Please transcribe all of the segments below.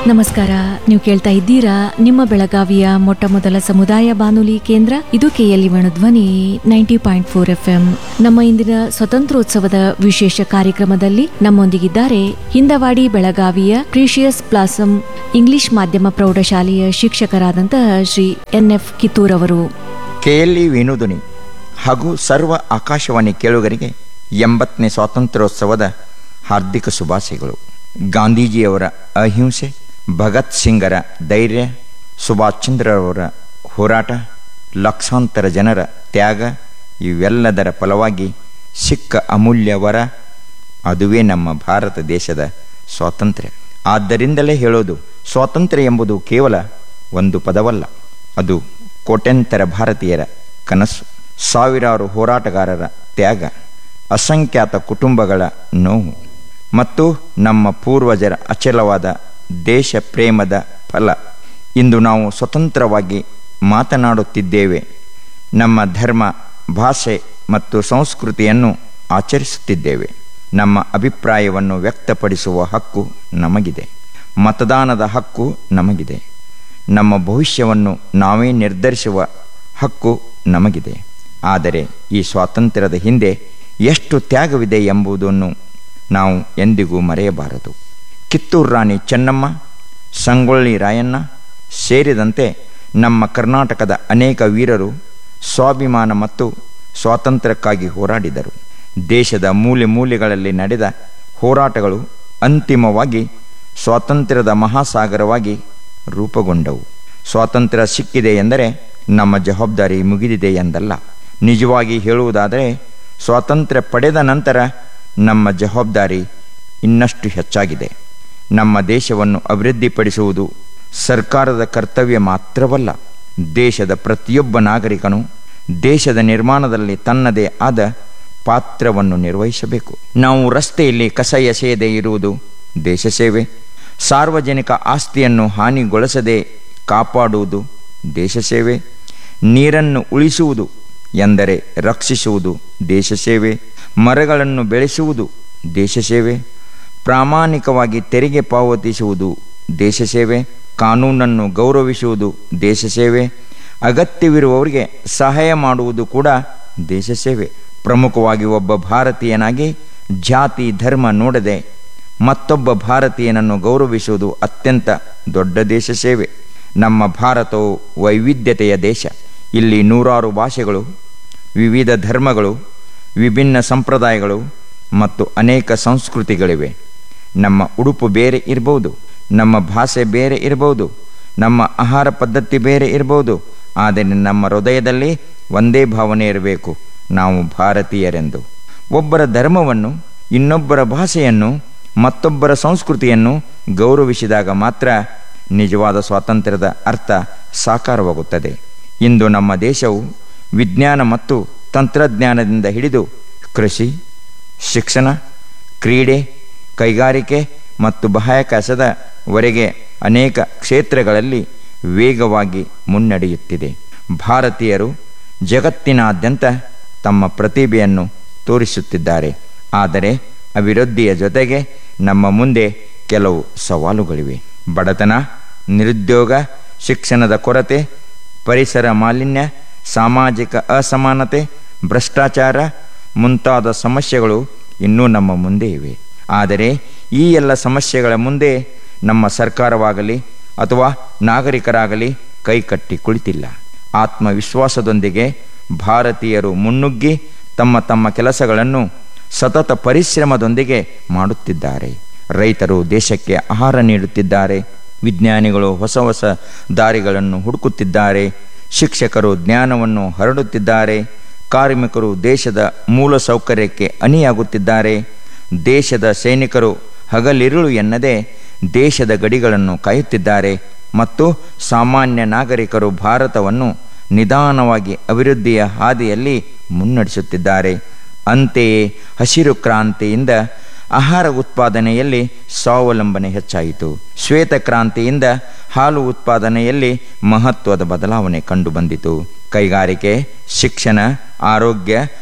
ನಮಸ್ಕಾರ ನೀವು ಕೇಳ್ತಾ ಇದ್ದೀರಾ ನಿಮ್ಮ ಬೆಳಗಾವಿಯ ಮೊಟ್ಟ ಮೊದಲ ಸಮುದಾಯ ಬಾನುಲಿ ಕೇಂದ್ರ ಇದು KLE Dhwani ninety point four F M ನಮ್ಮ ಇಂದಿನ ಸ್ವತಂತ್ರೋತ್ಸವದ ವಿಶೇಷ ಕಾರ್ಯಕ್ರಮದಲ್ಲಿ ನಮ್ಮೊಂದಿಗಿದ್ದಾರೆ ಹಿಂದವಾಡಿ ಬೆಳಗಾವಿಯ ಕ್ರಿಷಿಯಸ್ ಬ್ಲಾಸಮ್ ಇಂಗ್ಲಿಷ್ ಮಾಧ್ಯಮ ಪ್ರೌಢಶಾಲೆಯ ಶಿಕ್ಷಕರಾದಂತಹ ಶ್ರೀ ಎನ್ ಎಫ್ ಕಿತ್ತೂರ್ ಅವರು ಕೆಎಲ್ಇ ವೇಣುಧ್ವನಿ ಹಾಗೂ ಸರ್ವ ಆಕಾಶವಾಣಿ ಕೇಳುಗರಿಗೆ ಎಂಬತ್ತನೇ ಸ್ವಾತಂತ್ರ್ಯೋತ್ಸವದ ಹಾರ್ದಿಕ ಶುಭಾಶಯಗಳು ಗಾಂಧೀಜಿಯವರ ಅಹಿಂಸೆ ಭಗತ್ ಸಿಂಗರ ಧೈರ್ಯ ಸುಭಾಷ್ ಚಂದ್ರರವರ ಹೋರಾಟ ಲಕ್ಷಾಂತರ ಜನರ ತ್ಯಾಗ ಇವೆಲ್ಲದರ ಫಲವಾಗಿ ಸಿಕ್ಕ ಅಮೂಲ್ಯ ವರ ಅದುವೇ ನಮ್ಮ ಭಾರತ ದೇಶದ ಸ್ವಾತಂತ್ರ್ಯ ಆದ್ದರಿಂದಲೇ ಹೇಳೋದು ಸ್ವಾತಂತ್ರ್ಯ ಎಂಬುದು ಕೇವಲ ಒಂದು ಪದವಲ್ಲ ಅದು ಕೋಟ್ಯಂತರ ಭಾರತೀಯರ ಕನಸು ಸಾವಿರಾರು ಹೋರಾಟಗಾರರ ತ್ಯಾಗ ಅಸಂಖ್ಯಾತ ಕುಟುಂಬಗಳ ನೋವು ಮತ್ತು ನಮ್ಮ ಪೂರ್ವಜರ ಅಚಲವಾದ ದೇಶ ಪ್ರೇಮದ ಫಲ ಇಂದು ನಾವು ಸ್ವತಂತ್ರವಾಗಿ ಮಾತನಾಡುತ್ತಿದ್ದೇವೆ ನಮ್ಮ ಧರ್ಮ ಭಾಷೆ ಮತ್ತು ಸಂಸ್ಕೃತಿಯನ್ನು ಆಚರಿಸುತ್ತಿದ್ದೇವೆ ನಮ್ಮ ಅಭಿಪ್ರಾಯವನ್ನು ವ್ಯಕ್ತಪಡಿಸುವ ಹಕ್ಕು ನಮಗಿದೆ ಮತದಾನದ ಹಕ್ಕು ನಮಗಿದೆ ನಮ್ಮ ಭವಿಷ್ಯವನ್ನು ನಾವೇ ನಿರ್ಧರಿಸುವ ಹಕ್ಕು ನಮಗಿದೆ ಆದರೆ ಈ ಸ್ವಾತಂತ್ರ್ಯದ ಹಿಂದೆ ಎಷ್ಟು ತ್ಯಾಗವಿದೆ ಎಂಬುದನ್ನು ನಾವು ಎಂದಿಗೂ ಮರೆಯಬಾರದು ಕಿತ್ತೂರು ರಾಣಿ ಚೆನ್ನಮ್ಮ ಸಂಗೊಳ್ಳಿ ರಾಯಣ್ಣ ಸೇರಿದಂತೆ ನಮ್ಮ ಕರ್ನಾಟಕದ ಅನೇಕ ವೀರರು ಸ್ವಾಭಿಮಾನ ಮತ್ತು ಸ್ವಾತಂತ್ರ್ಯಕ್ಕಾಗಿ ಹೋರಾಡಿದರು ದೇಶದ ಮೂಲೆ ಮೂಲೆಗಳಲ್ಲಿ ನಡೆದ ಹೋರಾಟಗಳು ಅಂತಿಮವಾಗಿ ಸ್ವಾತಂತ್ರ್ಯದ ಮಹಾಸಾಗರವಾಗಿ ರೂಪುಗೊಂಡವು ಸ್ವಾತಂತ್ರ್ಯ ಸಿಕ್ಕಿದೆ ಎಂದರೆ ನಮ್ಮ ಜವಾಬ್ದಾರಿ ಮುಗಿದಿದೆ ಎಂದಲ್ಲ ನಿಜವಾಗಿ ಹೇಳುವುದಾದರೆ ಸ್ವಾತಂತ್ರ್ಯ ಪಡೆದ ನಂತರ ನಮ್ಮ ಜವಾಬ್ದಾರಿ ಇನ್ನಷ್ಟು ಹೆಚ್ಚಾಗಿದೆ ನಮ್ಮ ದೇಶವನ್ನು ಅಭಿವೃದ್ಧಿಪಡಿಸುವುದು ಸರ್ಕಾರದ ಕರ್ತವ್ಯ ಮಾತ್ರವಲ್ಲ ದೇಶದ ಪ್ರತಿಯೊಬ್ಬ ನಾಗರಿಕನು ದೇಶದ ನಿರ್ಮಾಣದಲ್ಲಿ ತನ್ನದೇ ಆದ ಪಾತ್ರವನ್ನು ನಿರ್ವಹಿಸಬೇಕು ನಾವು ರಸ್ತೆಯಲ್ಲಿ ಕಸ ಎಸೆಯದೇ ಇರುವುದು ದೇಶ ಸೇವೆ ಸಾರ್ವಜನಿಕ ಆಸ್ತಿಯನ್ನು ಹಾನಿಗೊಳಿಸದೆ ಕಾಪಾಡುವುದು ದೇಶ ಸೇವೆ ನೀರನ್ನು ಉಳಿಸುವುದು ಎಂದರೆ ರಕ್ಷಿಸುವುದು ದೇಶ ಸೇವೆ ಮರಗಳನ್ನು ಬೆಳೆಸುವುದು ದೇಶ ಸೇವೆ ಪ್ರಾಮಾಣಿಕವಾಗಿ ತೆರಿಗೆ ಪಾವತಿಸುವುದು ದೇಶ ಸೇವೆ ಕಾನೂನನ್ನು ಗೌರವಿಸುವುದು ದೇಶ ಸೇವೆ ಅಗತ್ಯವಿರುವವರಿಗೆ ಸಹಾಯ ಮಾಡುವುದು ಕೂಡ ದೇಶ ಸೇವೆ ಪ್ರಮುಖವಾಗಿ ಒಬ್ಬ ಭಾರತೀಯನಾಗಿ ಜಾತಿ ಧರ್ಮ ನೋಡದೆ ಮತ್ತೊಬ್ಬ ಭಾರತೀಯನನ್ನು ಗೌರವಿಸುವುದು ಅತ್ಯಂತ ದೊಡ್ಡ ದೇಶ ಸೇವೆ ನಮ್ಮ ಭಾರತವು ವೈವಿಧ್ಯತೆಯ ದೇಶ ಇಲ್ಲಿ ನೂರಾರು ಭಾಷೆಗಳು ವಿವಿಧ ಧರ್ಮಗಳು ವಿಭಿನ್ನ ಸಂಪ್ರದಾಯಗಳು ಮತ್ತು ಅನೇಕ ಸಂಸ್ಕೃತಿಗಳಿವೆ ನಮ್ಮ ಉಡುಪು ಬೇರೆ ಇರಬಹುದು ನಮ್ಮ ಭಾಷೆ ಬೇರೆ ಇರಬಹುದು ನಮ್ಮ ಆಹಾರ ಪದ್ಧತಿ ಬೇರೆ ಇರಬಹುದು ಆದರೆ ನಮ್ಮ ಹೃದಯದಲ್ಲಿ ಒಂದೇ ಭಾವನೆ ಇರಬೇಕು ನಾವು ಭಾರತೀಯರೆಂದು ಒಬ್ಬರ ಧರ್ಮವನ್ನು ಇನ್ನೊಬ್ಬರ ಭಾಷೆಯನ್ನು ಮತ್ತೊಬ್ಬರ ಸಂಸ್ಕೃತಿಯನ್ನು ಗೌರವಿಸಿದಾಗ ಮಾತ್ರ ನಿಜವಾದ ಸ್ವಾತಂತ್ರ್ಯದ ಅರ್ಥ ಸಾಕಾರವಾಗುತ್ತದೆ ಇಂದು ನಮ್ಮ ದೇಶವು ವಿಜ್ಞಾನ ಮತ್ತು ತಂತ್ರಜ್ಞಾನದಿಂದ ಹಿಡಿದು ಕೃಷಿ ಶಿಕ್ಷಣ ಕ್ರೀಡೆ ಕೈಗಾರಿಕೆ ಮತ್ತು ಬಾಹ್ಯಾಕಾಶದ ವರೆಗೆ ಅನೇಕ ಕ್ಷೇತ್ರಗಳಲ್ಲಿ ವೇಗವಾಗಿ ಮುನ್ನಡೆಯುತ್ತಿದೆ ಭಾರತೀಯರು ಜಗತ್ತಿನಾದ್ಯಂತ ತಮ್ಮ ಪ್ರತಿಭೆಯನ್ನು ತೋರಿಸುತ್ತಿದ್ದಾರೆ ಆದರೆ ಅಭಿವೃದ್ಧಿಯ ಜೊತೆಗೆ ನಮ್ಮ ಮುಂದೆ ಕೆಲವು ಸವಾಲುಗಳಿವೆ ಬಡತನ ನಿರುದ್ಯೋಗ ಶಿಕ್ಷಣದ ಕೊರತೆ ಪರಿಸರ ಮಾಲಿನ್ಯ ಸಾಮಾಜಿಕ ಅಸಮಾನತೆ ಭ್ರಷ್ಟಾಚಾರ ಮುಂತಾದ ಸಮಸ್ಯೆಗಳು ಇನ್ನೂ ನಮ್ಮ ಮುಂದೆ ಇವೆ ಆದರೆ ಈ ಎಲ್ಲ ಸಮಸ್ಯೆಗಳ ಮುಂದೆ ನಮ್ಮ ಸರ್ಕಾರವಾಗಲಿ ಅಥವಾ ನಾಗರಿಕರಾಗಲಿ ಕೈಕಟ್ಟಿ ಕುಳಿತಿಲ್ಲ ಆತ್ಮವಿಶ್ವಾಸದೊಂದಿಗೆ ಭಾರತೀಯರು ಮುನ್ನುಗ್ಗಿ ತಮ್ಮ ತಮ್ಮ ಕೆಲಸಗಳನ್ನು ಸತತ ಪರಿಶ್ರಮದೊಂದಿಗೆ ಮಾಡುತ್ತಿದ್ದಾರೆ ರೈತರು ದೇಶಕ್ಕೆ ಆಹಾರ ನೀಡುತ್ತಿದ್ದಾರೆ ವಿಜ್ಞಾನಿಗಳು ಹೊಸ ಹೊಸ ದಾರಿಗಳನ್ನು ಹುಡುಕುತ್ತಿದ್ದಾರೆ ಶಿಕ್ಷಕರು ಜ್ಞಾನವನ್ನು ಹರಡುತ್ತಿದ್ದಾರೆ ಕಾರ್ಮಿಕರು ದೇಶದ ಮೂಲ ಸೌಕರ್ಯಕ್ಕೆ ಅಣಿಯಾಗುತ್ತಿದ್ದಾರೆ ದೇಶದ ಸೈನಿಕರು ಹಗಲಿರುಳು ಎನ್ನದೆ ದೇಶದ ಗಡಿಗಳನ್ನು ಕಾಯುತ್ತಿದ್ದಾರೆ ಮತ್ತು ಸಾಮಾನ್ಯ ನಾಗರಿಕರು ಭಾರತವನ್ನು ನಿಧಾನವಾಗಿ ಅಭಿವೃದ್ಧಿಯ ಹಾದಿಯಲ್ಲಿ ಮುನ್ನಡೆಸುತ್ತಿದ್ದಾರೆ ಅಂತೆಯೇ ಹಸಿರು ಕ್ರಾಂತಿಯಿಂದ ಆಹಾರ ಉತ್ಪಾದನೆಯಲ್ಲಿ ಸ್ವಾವಲಂಬನೆ ಹೆಚ್ಚಾಯಿತು ಶ್ವೇತ ಕ್ರಾಂತಿಯಿಂದ ಹಾಲು ಉತ್ಪಾದನೆಯಲ್ಲಿ ಮಹತ್ವದ ಬದಲಾವಣೆ ಕಂಡುಬಂದಿತು ಕೈಗಾರಿಕೆ ಶಿಕ್ಷಣ ಆರೋಗ್ಯ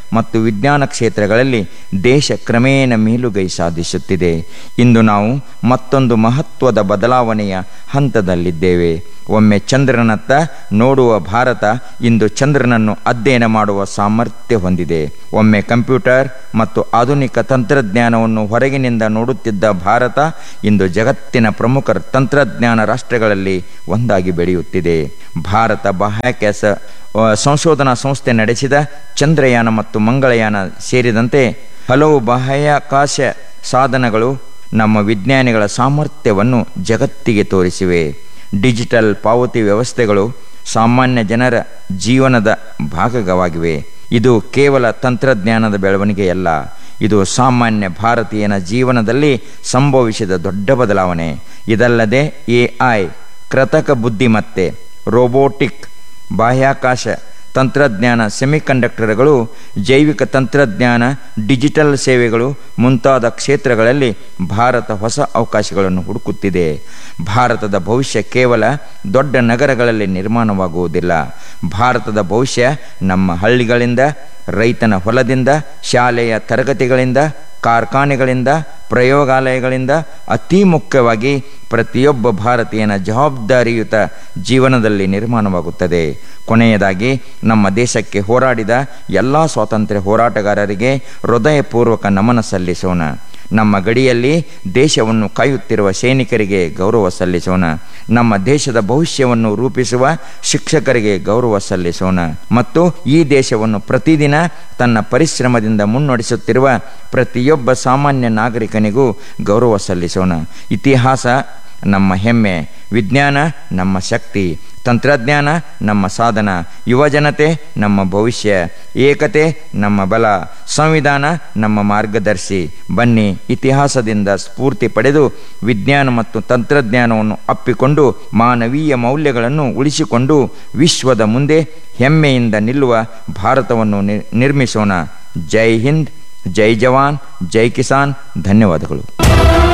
ಮತ್ತು ವಿಜ್ಞಾನ ಕ್ಷೇತ್ರಗಳಲ್ಲಿ ದೇಶ ಕ್ರಮೇಣ ಮೇಲುಗೈ ಸಾಧಿಸುತ್ತಿದೆ ಇಂದು ನಾವು ಮತ್ತೊಂದು ಮಹತ್ವದ ಬದಲಾವಣೆಯ ಹಂತದಲ್ಲಿದ್ದೇವೆ ಒಮ್ಮೆ ಚಂದ್ರನತ್ತ ನೋಡುವ ಭಾರತ ಇಂದು ಚಂದ್ರನನ್ನು ಅಧ್ಯಯನ ಮಾಡುವ ಸಾಮರ್ಥ್ಯ ಹೊಂದಿದೆ ಒಮ್ಮೆ ಕಂಪ್ಯೂಟರ್ ಮತ್ತು ಆಧುನಿಕ ತಂತ್ರಜ್ಞಾನವನ್ನು ಹೊರಗಿನಿಂದ ನೋಡುತ್ತಿದ್ದ ಭಾರತ ಇಂದು ಜಗತ್ತಿನ ಪ್ರಮುಖ ತಂತ್ರಜ್ಞಾನ ರಾಷ್ಟ್ರಗಳಲ್ಲಿ ಒಂದಾಗಿ ಬೆಳೆಯುತ್ತಿದೆ ಭಾರತ ಬಾಹ್ಯಾಕಾಶ ಆ, ಸಂಶೋಧನಾ ಸಂಸ್ಥೆ ನಡೆಸಿದ ಚಂದ್ರಯಾನ ಮತ್ತು ಮಂಗಳಯಾನ ಸೇರಿದಂತೆ ಹಲವು ಬಾಹ್ಯಾಕಾಶ ಸಾಧನಗಳು ನಮ್ಮ ವಿಜ್ಞಾನಿಗಳ ಸಾಮರ್ಥ್ಯವನ್ನು ಜಗತ್ತಿಗೆ ತೋರಿಸಿವೆ ಡಿಜಿಟಲ್ ಪಾವತಿ ವ್ಯವಸ್ಥೆಗಳು ಸಾಮಾನ್ಯ ಜನರ ಜೀವನದ ಭಾಗವಾಗಿವೆ ಇದು ಕೇವಲ ತಂತ್ರಜ್ಞಾನದ ಬೆಳವಣಿಗೆಯಲ್ಲ ಇದು ಸಾಮಾನ್ಯ ಭಾರತೀಯನ ಜೀವನದಲ್ಲಿ ಸಂಭವಿಸಿದ ದೊಡ್ಡ ಬದಲಾವಣೆ ಇದಲ್ಲದೆ ಎಐ ಕೃತಕ ಬುದ್ಧಿಮತ್ತೆ ರೋಬೋಟಿಕ್ ಬಾಹ್ಯಾಕಾಶ ತಂತ್ರಜ್ಞಾನ ಸೆಮಿಕಂಡಕ್ಟರ್ಗಳು ಜೈವಿಕ ತಂತ್ರಜ್ಞಾನ ಡಿಜಿಟಲ್ ಸೇವೆಗಳು ಮುಂತಾದ ಕ್ಷೇತ್ರಗಳಲ್ಲಿ ಭಾರತ ಹೊಸ ಅವಕಾಶಗಳನ್ನು ಹುಡುಕುತ್ತಿದೆ ಭಾರತದ ಭವಿಷ್ಯ ಕೇವಲ ದೊಡ್ಡ ನಗರಗಳಲ್ಲಿ ನಿರ್ಮಾಣವಾಗುವುದಿಲ್ಲ ಭಾರತದ ಭವಿಷ್ಯ ನಮ್ಮ ಹಳ್ಳಿಗಳಿಂದ ರೈತನ ಹೊಲದಿಂದ ಶಾಲೆಯ ತರಗತಿಗಳಿಂದ ಕಾರ್ಖಾನೆಗಳಿಂದ ಪ್ರಯೋಗಾಲಯಗಳಿಂದ ಅತಿ ಮುಖ್ಯವಾಗಿ ಪ್ರತಿಯೊಬ್ಬ ಭಾರತೀಯನ ಜವಾಬ್ದಾರಿಯುತ ಜೀವನದಲ್ಲಿ ನಿರ್ಮಾಣವಾಗುತ್ತದೆ ಕೊನೆಯದಾಗಿ ನಮ್ಮ ದೇಶಕ್ಕೆ ಹೋರಾಡಿದ ಎಲ್ಲ ಸ್ವಾತಂತ್ರ್ಯ ಹೋರಾಟಗಾರರಿಗೆ ಹೃದಯಪೂರ್ವಕ ನಮನ ಸಲ್ಲಿಸೋಣ ನಮ್ಮ ಗಡಿಯಲ್ಲಿ ದೇಶವನ್ನು ಕಾಯುತ್ತಿರುವ ಸೈನಿಕರಿಗೆ ಗೌರವ ಸಲ್ಲಿಸೋಣ ನಮ್ಮ ದೇಶದ ಭವಿಷ್ಯವನ್ನು ರೂಪಿಸುವ ಶಿಕ್ಷಕರಿಗೆ ಗೌರವ ಸಲ್ಲಿಸೋಣ ಮತ್ತು ಈ ದೇಶವನ್ನು ಪ್ರತಿದಿನ ತನ್ನ ಪರಿಶ್ರಮದಿಂದ ಮುನ್ನಡೆಸುತ್ತಿರುವ ಪ್ರತಿಯೊಬ್ಬ ಸಾಮಾನ್ಯ ನಾಗರಿಕನಿಗೂ ಗೌರವ ಸಲ್ಲಿಸೋಣ ಇತಿಹಾಸ ನಮ್ಮ ಹೆಮ್ಮೆ ವಿಜ್ಞಾನ ನಮ್ಮ ಶಕ್ತಿ ತಂತ್ರಜ್ಞಾನ ನಮ್ಮ ಸಾಧನ ಯುವಜನತೆ ನಮ್ಮ ಭವಿಷ್ಯ ಏಕತೆ ನಮ್ಮ ಬಲ ಸಂವಿಧಾನ ನಮ್ಮ ಮಾರ್ಗದರ್ಶಿ ಬನ್ನಿ ಇತಿಹಾಸದಿಂದ ಸ್ಫೂರ್ತಿ ಪಡೆದು ವಿಜ್ಞಾನ ಮತ್ತು ತಂತ್ರಜ್ಞಾನವನ್ನು ಅಪ್ಪಿಕೊಂಡು ಮಾನವೀಯ ಮೌಲ್ಯಗಳನ್ನು ಉಳಿಸಿಕೊಂಡು ವಿಶ್ವದ ಮುಂದೆ ಹೆಮ್ಮೆಯಿಂದ ನಿಲ್ಲುವ ಭಾರತವನ್ನು ನಿ- ನಿರ್ಮಿಸೋಣ ಜೈ ಹಿಂದ್ ಜೈ ಜವಾನ್ ಜೈ ಕಿಸಾನ್ ಧನ್ಯವಾದಗಳು